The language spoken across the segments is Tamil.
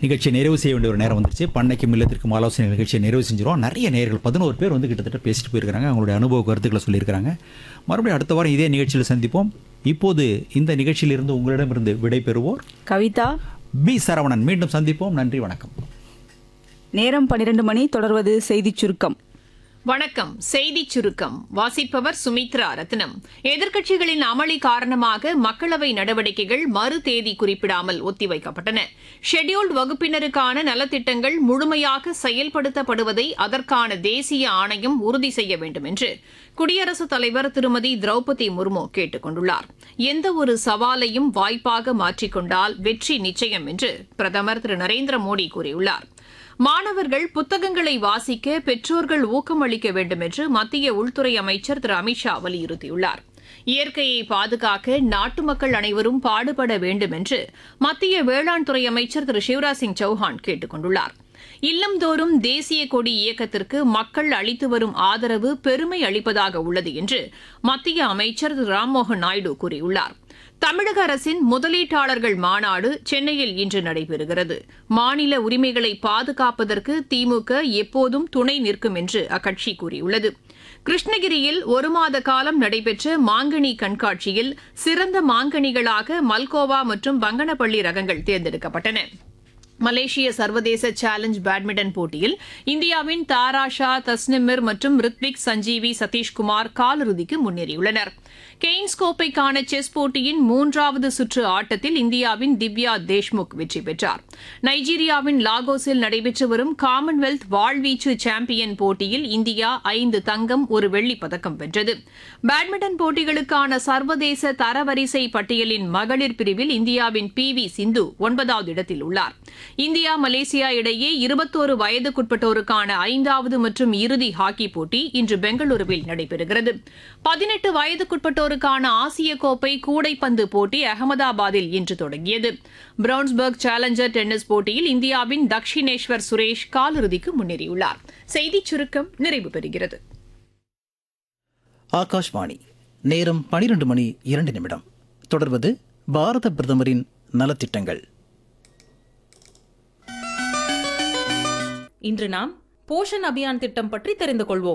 நிகழ்ச்சியை நிறைவு செய்ய வேண்டிய ஒரு நேரம் வந்துருச்சு பண்ணைக்கும் இல்லத்திற்கும் ஆலோசனை நிகழ்ச்சியை நிறைவு செஞ்சிருவோம் நிறைய நேர்கள் பதினோரு பேர் வந்து கிட்டத்தட்ட பேசிட்டு போயிருக்காங்க அவங்களுடைய அனுபவ கருத்துக்களை சொல்லியிருக்காங்க மறுபடியும் அடுத்த வாரம் இதே நிகழ்ச்சியில் சந்திப்போம் இப்போது இந்த நிகழ்ச்சியிலிருந்து உங்களிடமிருந்து விடை பெறுவோர் கவிதா பி சரவணன் மீண்டும் சந்திப்போம் நன்றி வணக்கம் நேரம் பன்னிரண்டு மணி தொடர்வது செய்திச் சுருக்கம் வணக்கம் செய்திச் சுருக்கம் வாசிப்பவர் சுமித்ரா ரத்னம் எதிர்க்கட்சிகளின் அமளி காரணமாக மக்களவை நடவடிக்கைகள் மறு தேதி குறிப்பிடாமல் ஒத்திவைக்கப்பட்டன ஷெட்யூல்டு வகுப்பினருக்கான நலத்திட்டங்கள் முழுமையாக செயல்படுத்தப்படுவதை அதற்கான தேசிய ஆணையம் உறுதி செய்ய வேண்டும் என்று குடியரசுத் தலைவர் திருமதி திரௌபதி முர்மு கேட்டுக் கொண்டுள்ளார் எந்த ஒரு சவாலையும் வாய்ப்பாக மாற்றிக்கொண்டால் வெற்றி நிச்சயம் என்று பிரதமர் திரு நரேந்திர மோடி கூறியுள்ளார் மாணவர்கள் புத்தகங்களை வாசிக்க பெற்றோர்கள் ஊக்கமளிக்க வேண்டும் என்று மத்திய உள்துறை அமைச்சர் திரு அமித்ஷா வலியுறுத்தியுள்ளார் இயற்கையை பாதுகாக்க நாட்டு மக்கள் அனைவரும் பாடுபட வேண்டும் என்று மத்திய வேளாண் துறை அமைச்சர் திரு சிவராஜ் சிங் சௌஹான் கேட்டுக் கொண்டுள்ளார் இல்லம்தோறும் தேசிய கொடி இயக்கத்திற்கு மக்கள் அளித்து வரும் ஆதரவு பெருமை அளிப்பதாக உள்ளது என்று மத்திய அமைச்சர் திரு ராம்மோகன் நாயுடு கூறியுள்ளார் தமிழக அரசின் முதலீட்டாளர்கள் மாநாடு சென்னையில் இன்று நடைபெறுகிறது மாநில உரிமைகளை பாதுகாப்பதற்கு திமுக எப்போதும் துணை நிற்கும் என்று அக்கட்சி கூறியுள்ளது கிருஷ்ணகிரியில் ஒரு மாத காலம் நடைபெற்ற மாங்கனி கண்காட்சியில் சிறந்த மாங்கனிகளாக மல்கோவா மற்றும் பங்கனப்பள்ளி ரகங்கள் தேர்ந்தெடுக்கப்பட்டன மலேசிய சர்வதேச சேலஞ்ச் பேட்மிண்டன் போட்டியில் இந்தியாவின் தாராஷா தஸ்னிமிர் மற்றும் ரித்விக் சஞ்சீவி சதீஷ்குமார் காலிறுதிக்கு முன்னேறியுள்ளனர் கெய்ன்ஸ் கோப்பைக்கான செஸ் போட்டியின் மூன்றாவது சுற்று ஆட்டத்தில் இந்தியாவின் திவ்யா தேஷ்முக் வெற்றி பெற்றார் நைஜீரியாவின் லாகோஸில் நடைபெற்று வரும் காமன்வெல்த் வாழ்வீச்சு சாம்பியன் போட்டியில் இந்தியா ஐந்து தங்கம் ஒரு வெள்ளிப் பதக்கம் வென்றது பேட்மிண்டன் போட்டிகளுக்கான சர்வதேச தரவரிசை பட்டியலின் மகளிர் பிரிவில் இந்தியாவின் பி வி சிந்து ஒன்பதாவது இடத்தில் உள்ளார் இந்தியா மலேசியா இடையே இருபத்தோரு வயதுக்குட்பட்டோருக்கான ஐந்தாவது மற்றும் இறுதி ஹாக்கி போட்டி இன்று பெங்களூருவில் நடைபெறுகிறது பதினெட்டு வயதுக்குட்பட்டோருக்கான ஆசிய கோப்பை கூடைப்பந்து போட்டி அகமதாபாத்தில் இன்று தொடங்கியது பிரவுன்ஸ்பர்க் சேலஞ்சர் டென்னிஸ் போட்டியில் இந்தியாவின் தக்ஷினேஸ்வர் சுரேஷ் காலிறுதிக்கு முன்னேறியுள்ளார் செய்திச் சுருக்கம் நிறைவு பெறுகிறது ஆகாஷ்வாணி நேரம் பனிரெண்டு மணி இரண்டு நிமிடம் தொடர்வது பாரத பிரதமரின் நலத்திட்டங்கள் இன்று நாம் போஷன் அபியான் திட்டம் பற்றி தெரிந்து கொள்வோம்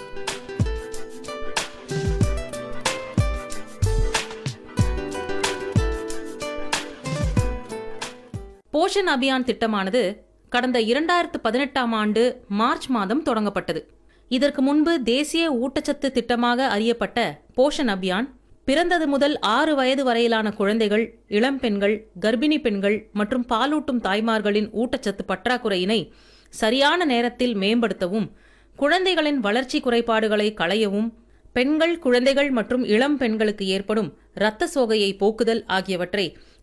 போஷன் அபியான் திட்டமானது கடந்த இரண்டாயிரத்து பதினெட்டாம் ஆண்டு மார்ச் மாதம் தொடங்கப்பட்டது இதற்கு முன்பு தேசிய ஊட்டச்சத்து திட்டமாக அறியப்பட்ட போஷன் அபியான் பிறந்தது முதல் ஆறு வயது வரையிலான குழந்தைகள் இளம் பெண்கள் கர்ப்பிணி பெண்கள் மற்றும் பாலூட்டும் தாய்மார்களின் ஊட்டச்சத்து பற்றாக்குறையினை சரியான நேரத்தில் மேம்படுத்தவும் குழந்தைகளின் வளர்ச்சி குறைபாடுகளை களையவும் பெண்கள் குழந்தைகள் மற்றும் இளம் பெண்களுக்கு ஏற்படும் இரத்த சோகையை போக்குதல் ஆகியவற்றை